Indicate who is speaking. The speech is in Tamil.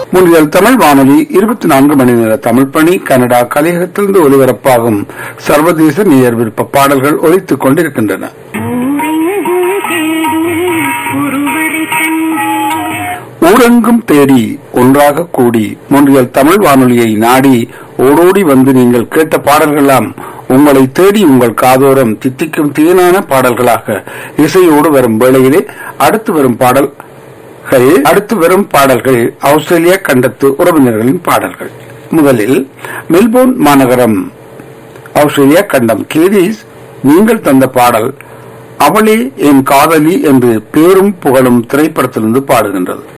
Speaker 1: முன்னில் தமிழ் வானொலி இருபத்தி நான்கு மணி நேர தமிழ் பணி கனடா கலையகத்திலிருந்து ஒலிபரப்பாகும் சர்வதேச நேயர் விருப்ப பாடல்கள் ஒலித்துக் கொண்டிருக்கின்றன ஊரெங்கும் தேடி ஒன்றாக கூடி முன்றியல் தமிழ் வானொலியை நாடி ஓடோடி வந்து நீங்கள் கேட்ட பாடல்களாம் உங்களை தேடி உங்கள் காதோரம் தித்திக்கும் தேனான பாடல்களாக இசையோடு வரும் வேளையிலே அடுத்து வரும் பாடல்கள் அடுத்து வரும் பாடல்கள் ஆஸ்திரேலியா கண்டத்து உறவினர்களின் பாடல்கள் முதலில் மெல்போர்ன் மாநகரம் ஆஸ்திரேலியா கண்டம் கேரிஸ் நீங்கள் தந்த பாடல் அவளே என் காதலி என்று பேரும் புகழும் திரைப்படத்திலிருந்து பாடுகின்றது